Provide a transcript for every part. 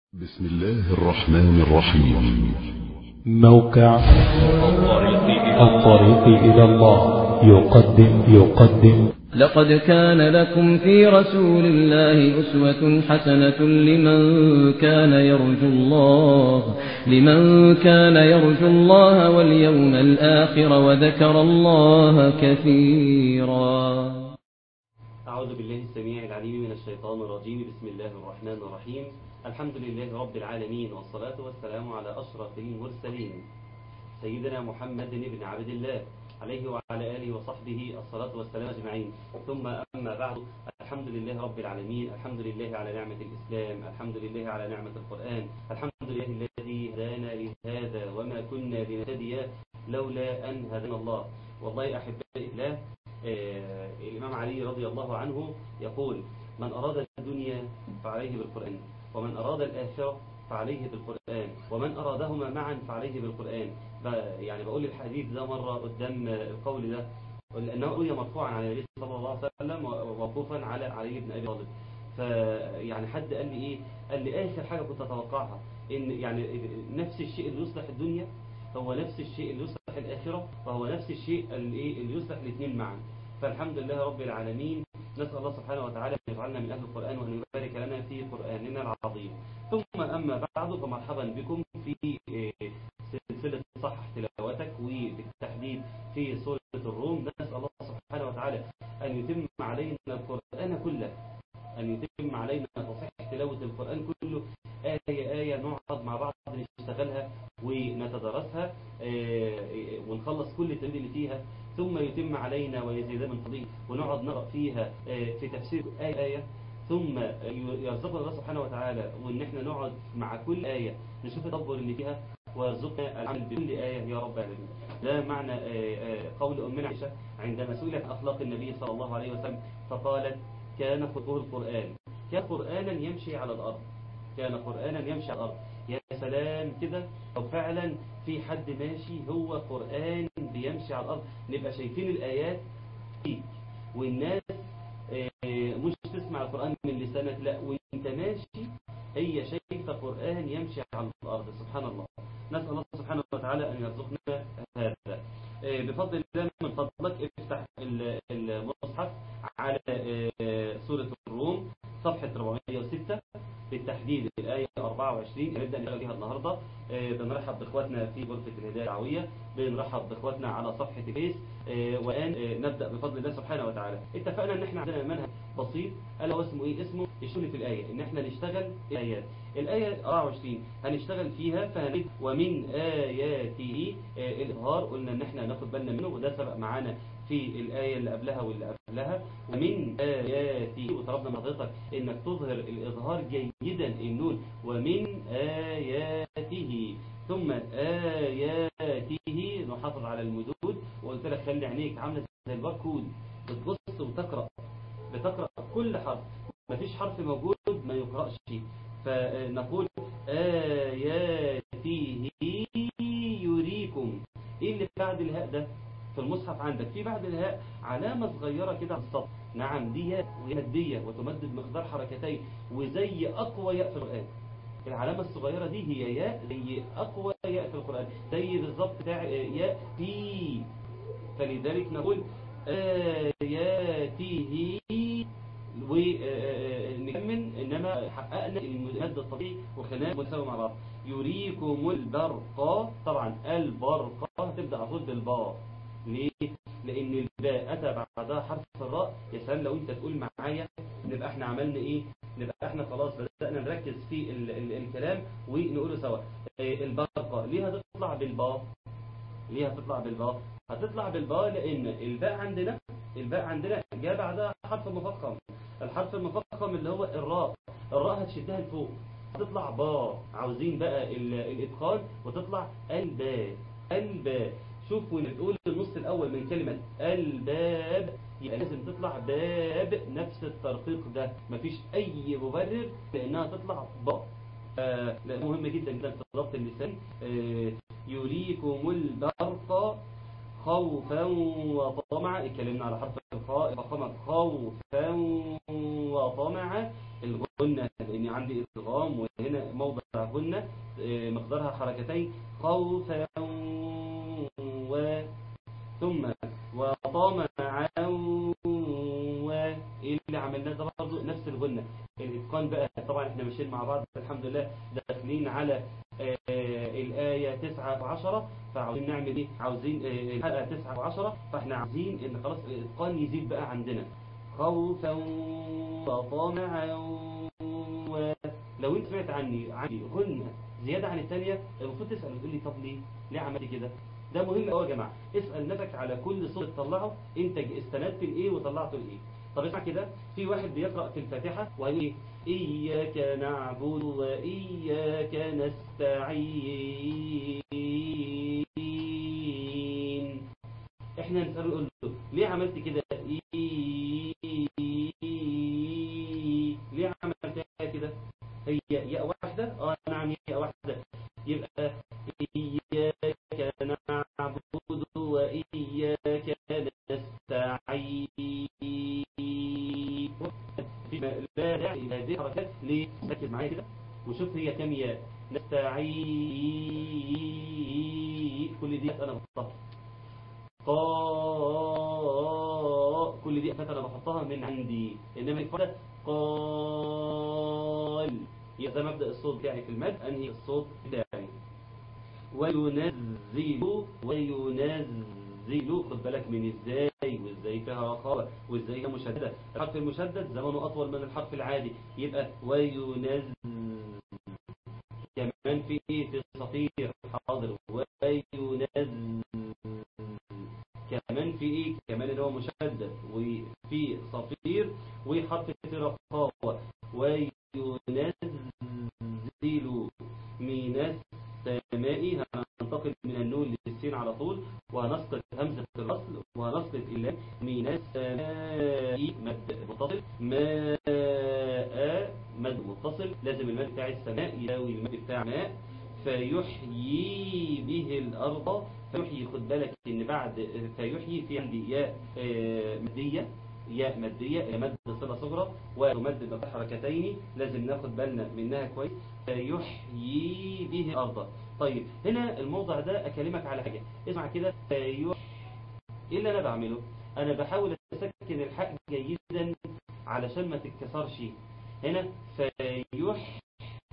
بسم الله الرحمن الرحيم موقع الطريق إلى الله يقدم يقدم لقد كان لكم في رسول الله أسوة حسنة لمن كان يرجو الله لمن كان يرجو الله واليوم الآخر وذكر الله كثيرا أعوذ بالله السميع العليم من الشيطان الرجيم بسم الله الرحمن الرحيم الحمد لله رب العالمين والصلاة والسلام على أشرف المرسلين سيدنا محمد بن عبد الله عليه وعلى آله وصحبه الصلاة والسلام أجمعين ثم أما بعد الحمد لله رب العالمين الحمد لله على نعمة الإسلام الحمد لله على نعمة القرآن الحمد لله الذي هدانا لهذا وما كنا لنهتدي لولا أن هدانا الله والله أحبائي الله آه الإمام علي رضي الله عنه يقول من أراد الدنيا فعليه بالقرآن ومن أراد الآخرة فعليه بالقرآن ومن أرادهما معا فعليه بالقرآن يعني بقول الحديث ده مرة قدام القول ده لأنه قوية مرفوعا على النبي صلى الله عليه وسلم ووقوفا على علي بن أبي طالب فيعني حد قال لي إيه قال لي آخر حاجة كنت أتوقعها إن يعني نفس الشيء اللي يصلح الدنيا هو نفس الشيء اللي يصلح الآخرة وهو نفس الشيء اللي, اللي يصلح الاثنين معا فالحمد لله رب العالمين نسأل الله سبحانه وتعالى أن يجعلنا من أهل القرآن وأن يبارك لنا في قرآننا العظيم ثم أما بعد فمرحبا بكم في سلسلة صحح تلاوتك وبالتحديد في سورة الروم نسأل الله سبحانه وتعالى أن يتم علينا القرآن كله أن يتم علينا تصحيح تلاوة القرآن كله آية آية نقعد مع بعض نشتغلها ونتدرسها ونخلص كل التمرين اللي فيها ثم يتم علينا ويزيد من فضله ونقعد نقرأ فيها في تفسير آية آية ثم يرزقنا الله سبحانه وتعالى وان احنا نقعد مع كل آية نشوف التدبر اللي فيها ويرزقنا العمل بكل آية يا رب العالمين ده معنى قول أمنا عائشة عندما سئلت أخلاق النبي صلى الله عليه وسلم فقالت كان خطوه القرآن كان قرآنا يمشي على الأرض كان قرآنا يمشي على الأرض يا سلام كده أو فعلا في حد ماشي هو قرآن بيمشي على الأرض نبقى شايفين الآيات فيك والناس مش تسمع القرآن من لسانك لا وانت ماشي هي شايفة قرآن يمشي على الأرض سبحان الله نسأل الله سبحانه وتعالى أن يرزقنا هذا بفضل الله من فضلك افتح المصحف على سورة الروم صفحة 406 بالتحديد الآية 24 نبدأ نشتغل فيها النهاردة بنرحب بإخواتنا في غرفة الهداية الدعوية بنرحب بإخواتنا على صفحة فيس وآن نبدأ بفضل الله سبحانه وتعالى اتفقنا ان احنا عندنا منهج بسيط ألا هو اسمه ايه اسمه الشغل في الآية ان احنا نشتغل الآيات الآية 24 هنشتغل فيها فهنجد ومن آياته الإظهار قلنا ان احنا ناخد بالنا منه وده سبق معانا في الآية اللي قبلها واللي قبلها ومن آياته وطلبنا من حضرتك انك تظهر الإظهار جيدا النون ومن آياته ثم آياته نحافظ على المدود وقلت لك خلي عينيك عاملة زي الباركود بتبص وتقرأ بتقرأ كل حرف مفيش حرف موجود ما يقرأش فنقول آياته يريكم ايه اللي بعد الهاء ده في المصحف عندك في بعد الهاء علامة صغيرة كده على السطر نعم دي ياء وهي مادية وتمدد مقدار حركتين وزي أقوى ياء في القرآن العلامة الصغيرة دي هي ياء زي أقوى ياء في القرآن زي بالظبط بتاع ياء في فلذلك نقول آياته ونكمل إنما حققنا المد الطبيعي وخلينا متساوي مع بعض يريكم البرق طبعا البرق هتبدأ على طول بالباء ليه؟ لأن الباء أتى بعدها حرف الراء يا سلام لو أنت تقول معايا نبقى احنا عملنا إيه؟ نبقى احنا خلاص بدأنا نركز في ال ال الكلام ونقوله سوا البرقة ليه هتطلع بالباء؟ ليه هتطلع بالباء؟ هتطلع بالباء لأن الباء عندنا الباء عندنا جاء بعدها حرف مفخم الحرف المفخم اللي هو الراء الراء هتشدها لفوق هتطلع باء عاوزين بقى الإدخال وتطلع الباء الباء شوف ونقول النص الأول من كلمة الباب يبقى لازم تطلع باب نفس الترقيق ده مفيش أي مبرر لأنها تطلع باء آه مهم جدا جدا في ضبط اللسان آه يريكم البرق خوفا وطمعا اتكلمنا على حرف الخاء فخمت خوفا وطمعا الغنة لأن عندي إدغام وهنا هنا موضع هن آه، مقدارها حركتين خوفا و ثم وطمعا و إيه اللي عملناه ده برضه نفس الغنة الإتقان بقى طبعا احنا ماشيين مع بعض الحمد لله داخلين على آه، الآية 9 و10 فعاوزين نعمل ايه عاوزين آه، الحلقة 9 و10 فاحنا عاوزين ان خلاص الإتقان يزيد بقى عندنا خوفا وطمعا ولو انت سمعت عني عني غنة زيادة عن الثانية المفروض تسأل وتقول لي طب ليه ليه عملت كده ده مهم قوي يا جماعة اسأل نفسك على كل صوت تطلعه انت استندت لايه وطلعته لايه طب اسمع كده في واحد بيقرأ في الفاتحة وهيقول ايه إياك نعبد وإياك نستعين احنا نسأله نقول له ليه عملت كده ليه عملتها كده هي ياء واحدة اه نعم ياء واحدة يبقى إياك نعبد وإياك نستعين لا داعي إلى هذه الحركات ليه ركز معايا كده وشوف هي كم ياء نستعين كل دي أنا بحطها قا كل دي أنا بحطها من عندي إنما الفرق قال يبقى ده مبدأ الصوت بتاعي في المد أنهي الصوت بتاعي وينزل وينزل خد بالك من ازاي وازاي فيها رخاوة وازاي هي مشددة الحرف المشدد زمنه أطول من الحرف العادي يبقى وينزل كمان في ايه في صفير حاضر وينزل كمان في ايه كمان اللي هو مشدد وفي صفير وحرف في رخاوة وينزل من السماء هننتقل من النون للسين على طول وهنسقط همزة الأصل وهنسقط إلى من السماء مد متصل ماء مد متصل لازم المد بتاع السماء يساوي المد بتاع ماء فيحيي به الأرض فيحيي خد بالك إن بعد فيحيي في عندي ياء آه، مدية ياء مادية هي مد صلة صغرى وتمد بحركتين لازم ناخد بالنا منها كويس فيحيي به الأرض طيب هنا الموضع ده أكلمك على حاجة اسمع كده فيح إيه اللي أنا بعمله أنا بحاول أسكن الحق جيدا علشان ما تتكسرش هنا فيحيي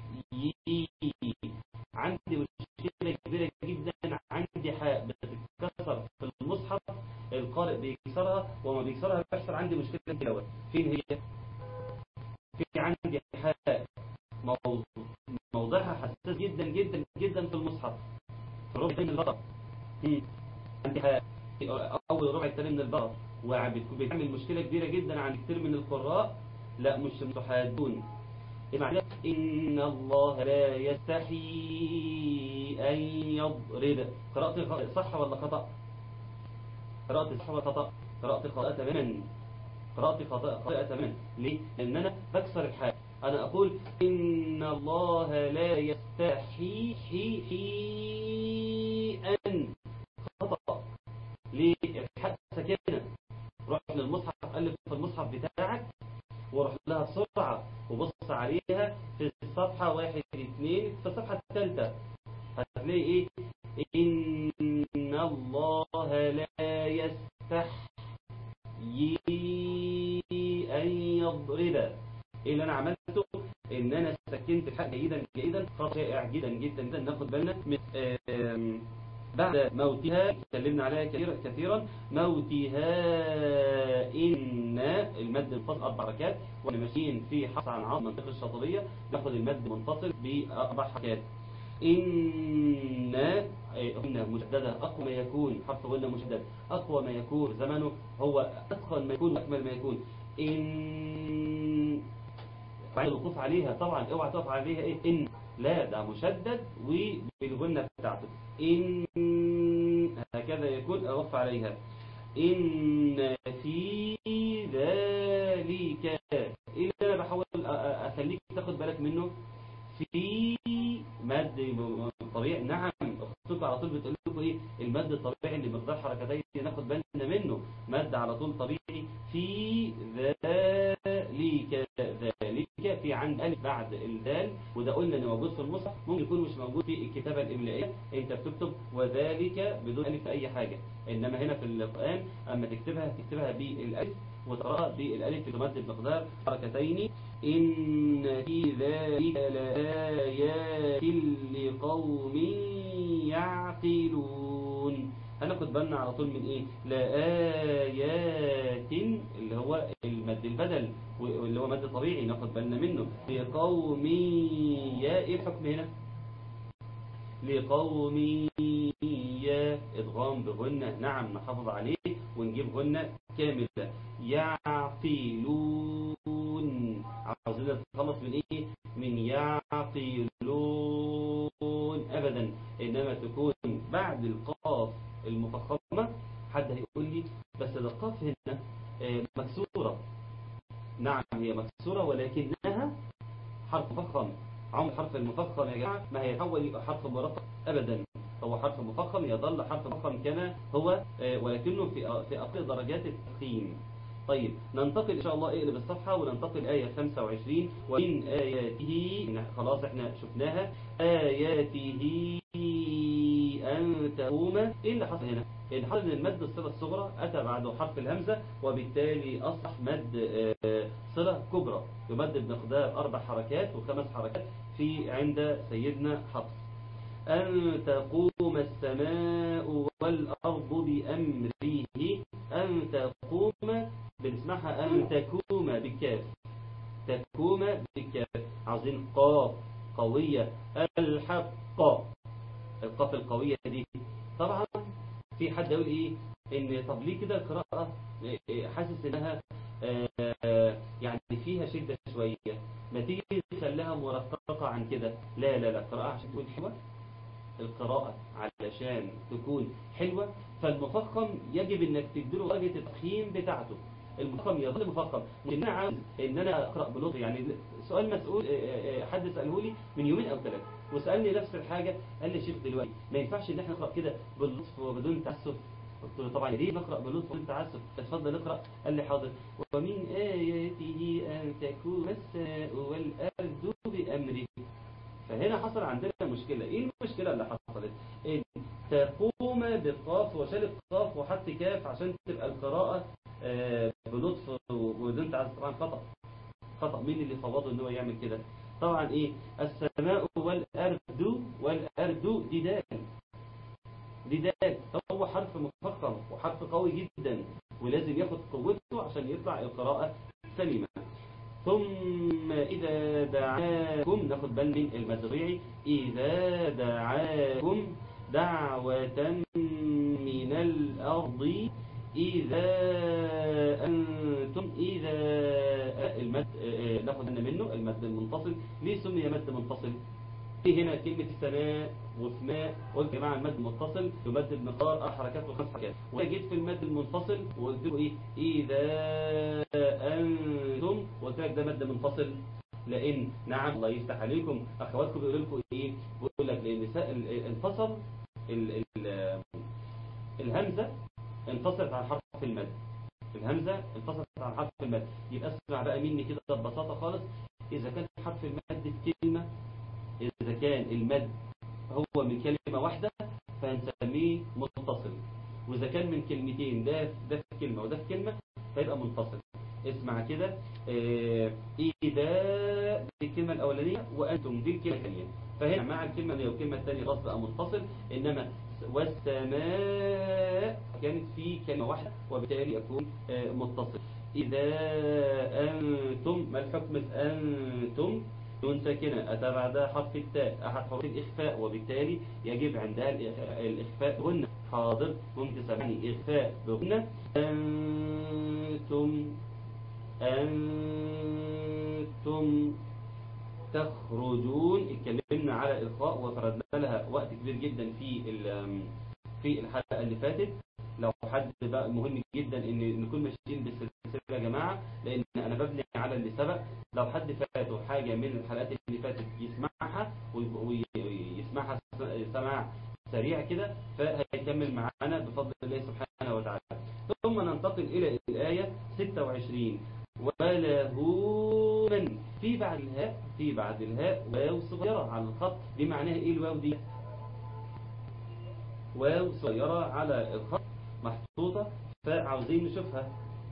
عندي مشكلة كبيرة جدا عندي حاء بتتكسر في المصحف القارئ بيكسرها وما بيكسرها بيحصل عندي مشكلة كده فين هي في عندي حاء موضوع موضعها حساس جدا جدا جدا في المصحف في الربع من البقر مم. عندي حاء اول ربع الثاني من البقر وبتعمل مشكلة كبيرة جدا عند كتير من القراء لا مش متحادون اسمع إن الله لا يستحي أن يضرب قراءة صح ولا خطأ قراءة صح ولا خطأ قراءة خطأ تماما قراءة خطأ خطأ تماما ليه؟ لأن أنا بكسر الحاء أنا أقول إن الله لا يستحي حي حي أن خطأ ليه؟ الحاء سكينة روح للمصحف ألف في المصحف بتاعك وروح لها بسرعة وبص عليها في الصفحة واحد اثنين في الصفحة الثالثة هتلاقي ايه إن الله لا يستحيي أن يضرب ايه اللي انا عملته ان انا سكنت الحق جيدا جيدا خط شائع جدا جدا جدا ناخد بالنا من آم، بعد موتها اتكلمنا عليها كثيرا كثيرا موتها إن المد منفصل أربع حركات واحنا ماشيين في حصر عن عظم منطقة الشاطبية ناخد المد منفصل بأربع حركات إن قلنا مشددة أقوى ما يكون حرف قلنا مشدد أقوى ما يكون زمنه هو أتقن ما يكون وأكمل ما يكون إن بعد الوقوف عليها طبعا اوعى تقف عليها ايه ان لا ده مشدد وبالغنة بتاعته ان هكذا يكون اوقف عليها ان في ذلك ايه اللي انا بحاول أ- أ- اخليك تاخد بالك منه في مد طبيعي نعم اختك على طول بتقول لكم ايه المد الطبيعي اللي مقدار حركتين ناخد بالنا منه مد على طول طبيعي في ذلك ذلك في عند الالف بعد الدال وده قلنا انه موجود في المصحف ممكن يكون مش موجود في الكتابه الاملائيه انت بتكتب وذلك بدون الف في اي حاجه انما هنا في القران اما تكتبها تكتبها بالالف وتقراها بالالف تمد بمقدار حركتين ان في ذلك لآيات لقوم يعقلون هناخد بالنا على طول من ايه لآيات اللي هو المد البدل واللي هو مد طبيعي ناخد بالنا منه لقوم يا ايه الحكم هنا لقوم يا ادغام بغنة نعم نحافظ عليه ونجيب غنة كاملة يعقلون عاوزين نتخلص من ايه من يعقلون ابدا انما تكون بعد القاف المفخمة حد هيقول لي بس ده القاف هنا آه، مكسورة نعم هي مكسورة ولكنها حرف مفخم عمر الحرف المفخم يا جماعة ما هيتحول يبقى حرف مرقق أبدا هو حرف مفخم يظل حرف مفخم كما هو آه، ولكنه في في أقل درجات التفخيم طيب ننتقل إن شاء الله اقلب الصفحة وننتقل آية 25 ومن آياته خلاص احنا شفناها آياته أن تقوم إيه اللي حصل هنا؟ اللي حصل إن المد الصلة الصغرى أتى بعده حرف الهمزة وبالتالي أصبح مد آه، صلة كبرى يمد بمقدار أربع حركات وخمس حركات في عند سيدنا حفص أن تقوم السماء والأرض بأمره أن تقوم بنسمعها أن تكوم بالكاف تكوم بالكاف عاوزين قاف قوية الحق القاف القوية دي طبعا في حد يقول ايه ان طب ليه كده القراءة إيه، حاسس انها آه، يعني فيها شدة شوية ما تيجي تخليها مرققة عن كده لا لا لا القراءة عشان تكون حلوة القراءة علشان تكون حلوة فالمفخم يجب انك تديله درجة التفخيم بتاعته المفخم يظل مفخم مش ان انا عاوز ان انا اقرا بلطف يعني سؤال مسؤول آه، آه، حد ساله لي من يومين او ثلاثه وسالني نفس الحاجه قال لي يا شيخ دلوقتي ما ينفعش ان احنا نقرا كده باللطف وبدون تعسف قلت له طبعا ليه نقرا بلطف وبدون تعسف اتفضل اقرا قال لي حاضر ومن اياته ان تكون السماء والارض بامره فهنا حصل عندنا مشكلة ايه المشكلة اللي حصلت ان تقوم بالقاف وشال القاف وحط كاف عشان تبقى القراءة آه، بلطف وبدون تعز طبعا خطأ خطأ مين اللي فوضه ان هو يعمل كده طبعا ايه السماء والارض والارض دي دال دي دال هو حرف مفخم وحرف قوي جدا ولازم ياخد قوته عشان يطلع القراءة سليمة ثم إذا دعاكم ناخد بال من المزرعي إذا دعاكم دعوة من الأرض إذا أنتم إذا المد آه، ناخد بالنا منه المد المنفصل ليه سمي مد منفصل في هنا كلمة السماء وسماء قلت يا جماعة المد المتصل يمد بمقدار أربع حركات وخمس حركات وجيت في المد المنفصل وقلت له إيه إذا أنتم وقلت لك ده مد منفصل لأن نعم الله يفتح عليكم أخواتكم بيقولوا لكم إيه بيقول لك لأن سا- ال- انفصل ال- ال- الهمزة انفصلت عن حرف المد الهمزة انفصلت عن حرف المد يبقى اسمع بقى مني كده ببساطة خالص إذا كان حرف المد في كلمة إذا كان المد هو من كلمة واحدة فهنسميه متصل وإذا كان من كلمتين ده ده في كلمة وده في كلمة فيبقى منفصل اسمع كده آه، إذا دي الكلمة الأولانية وأنتم دي الكلمة الثانية فهنا مع الكلمة اللي هي الكلمة الثانية خلاص بقى متصل إنما والسماء كانت في كلمة واحدة وبالتالي يكون آه، متصل إذا أنتم ما الحكم في أنتم نون ساكنة أتى بعدها حرف التاء أحد حروف الإخفاء وبالتالي يجب عندها الإخ- الإخفاء بغنة حاضر ممكن تسمعني إخفاء بغنة أنتم أنتم تخرجون اتكلمنا على الإلقاء وفردنا لها وقت كبير جدا في ال- في الحلقة اللي فاتت لو حد بقى مهم جدا ان نكون ماشيين بالسلسله يا جماعه لان انا ببني على اللي سبق لو حد فاته حاجه من الحلقات اللي فاتت يسمعها وي- ويسمعها س- سماع سريع كده فهيكمل معانا بفضل الله سبحانه وتعالى ثم ننتقل الى الايه 26 وله من في في بعد الهاء في بعد الهاء واو صغيرة على الخط دي معناها ايه الواو دي واو صغيرة على الخط محطوطة فعاوزين نشوفها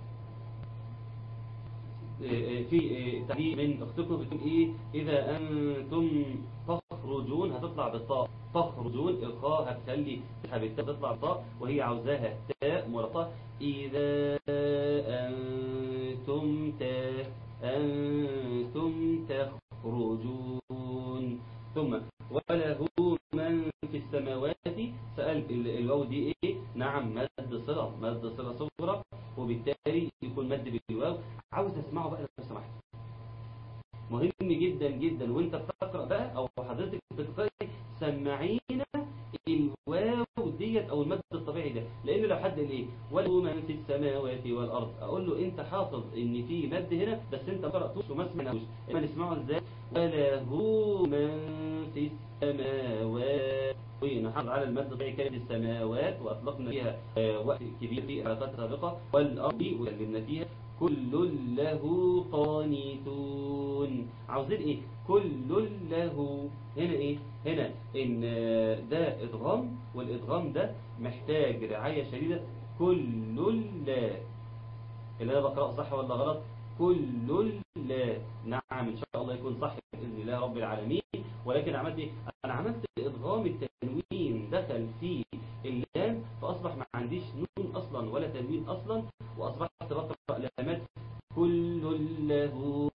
في تعليق من اختكم بتقول ايه اذا انتم تخرجون هتطلع بالطاء تخرجون الخاء هتخلي التاء تطلع بالطاء وهي عاوزاها تاء مرطة اذا انتم تا انتم تخرجون ثم وله من في السماوات سأل الواو دي ايه نعم مد صلة مد صلة صغرى وبالتالي يكون مد بالواو عاوز اسمعه بقى لو سمحت مهم جدا جدا وانت بتقرأ بقى او حضرتك بتقرأ سمعينا الواو ديت او المد الطبيعي ده لان لو حد قال ايه وله من في السماوات والارض اقول له انت حافظ ان في مد هنا بس انت ما قراتوش وما سمعناهوش اما نسمعه ازاي وله من في السماوات ونحافظ على المد الطبيعي كانت السماوات واطلقنا فيها وقت كبير في حلقات سابقه والارض وكلمنا فيها كل له قانتون عاوزين ايه كل له هنا ايه هنا ان ده ادغام والادغام ده محتاج رعاية شديدة كل لا اللي انا بقرأ صح ولا غلط كل لا نعم ان شاء الله يكون صح باذن الله رب العالمين ولكن عملت ايه انا عملت ادغام التنوين دخل في اللام فاصبح ما عنديش نون اصلا ولا تنوين اصلا واصبحت بقرا لامات كل له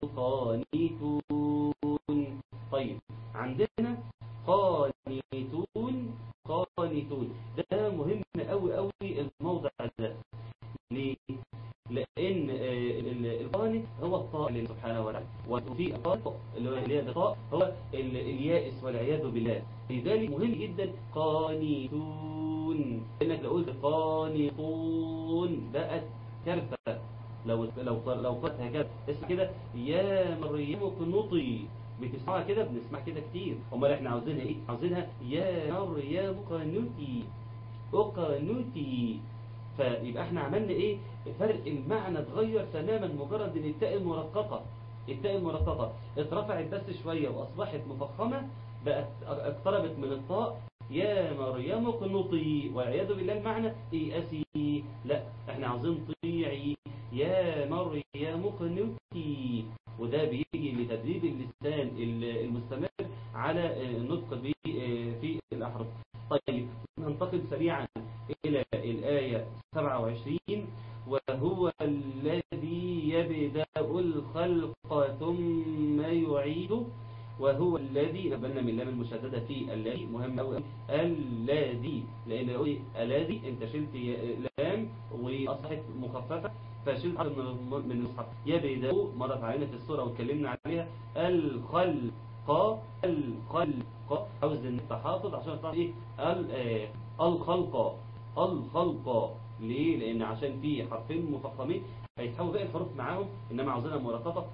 قانتون طيب عندنا قانتون قانتون ده مهم قوي قوي الموضع ده ليه لان القانت هو الطاء لله سبحانه وتعالى وفي الطاء اللي هي الطاء هو اليائس والعياذ بالله لذلك مهم جدا قانتون انك لو قلت قانتون بقت كارثه لو لو لو قلت هكذا اسمع كده يا مريم قنطي بتسمعها كده بنسمع كده كتير امال احنا عاوزينها ايه عاوزينها يا مريم قنوتي اقنوتي فيبقى احنا عملنا ايه فرق المعنى اتغير تماما مجرد ان التاء المرققه التاء المرققه اترفعت بس شويه واصبحت مفخمه بقت اقتربت من الطاء يا مريم قنطي والعياذ بالله المعنى ايأسي لا احنا عاوزين طيعي يا مريم قنطي وده بيجي لتدريب اللسان المستمر على النطق في الأحرف طيب ننتقل سريعا إلى الآية 27 وهو الذي يبدأ الخلق ثم يعيده وهو الذي نبلنا من اللام المشددة في الذي مهم أوي الذي لأن يقول الذي انت شلت لام وأصبحت مخففة فشلت حرف من المصحف يبدأ مرت علينا في السورة واتكلمنا عليها الخلق الخلق عاوز ان تحافظ عشان تعرف ايه الخلق الخلق ليه لان عشان في حرفين مفخمين هيتحول باقي الحروف معاهم انما عاوزينها مرققه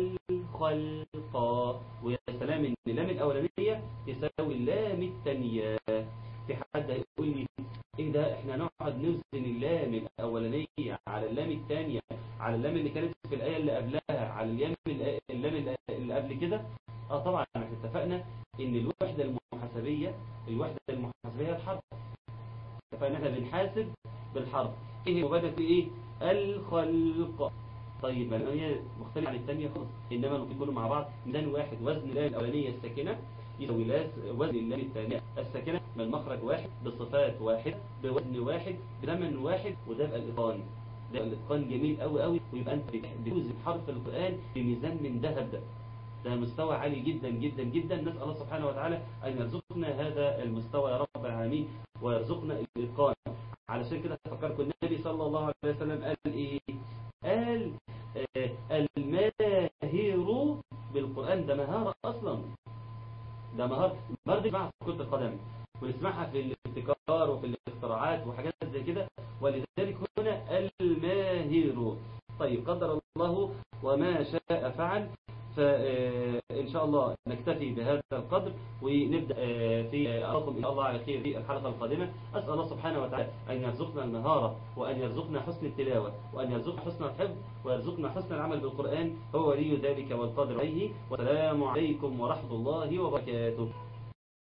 الخلق ويا سلام ان اللام الاولانيه تساوي اللام الثانيه في حد هيقول لي ايه ده احنا نقعد نوزن اللام الاولانيه على اللام الثانيه على اللام اللي كانت في الايه اللي قبلها على اللام اللام اللي قبل كده اه طبعا احنا اتفقنا ان الوحده المحاسبيه الوحده المحاسبيه الحرف اتفقنا احنا بنحاسب بالحرف ايه مبادئ في ايه الخلق طيب هي مختلفة عن الثانية خالص إنما ممكن يكونوا مع بعض ميزان واحد وزن اللام الأولانية الساكنة يساوي وزن اللام الثانية الساكنة من مخرج واحد بصفات واحد بوزن واحد بثمن واحد وده يبقى الإتقان ده الإتقان جميل قوي قوي ويبقى أنت بتوزن حرف القرآن بميزان من ذهب ده ده مستوى عالي جدا جدا جدا نسأل الله سبحانه وتعالى أن يرزقنا هذا المستوى يا رب العالمين ويرزقنا الإتقان علشان كده فكركم النبي صلى الله عليه وسلم قال إيه قال آه الماهر بالقرآن ده مهارة أصلا ده مهارة برضه مع كرة القدم ونسمعها في الابتكار وفي الاختراعات وحاجات زي كده ولذلك هنا الماهر طيب قدر الله وما شاء فعل فإن شاء الله نكتفي بهذا القدر ونبدأ في أراكم إن الله على خير في الحلقة القادمة أسأل الله سبحانه وتعالى أن يرزقنا المهارة وأن يرزقنا حسن التلاوة وأن يرزقنا حسن الحفظ ويرزقنا حسن العمل بالقرآن هو ولي ذلك والقادر عليه والسلام عليكم ورحمة الله وبركاته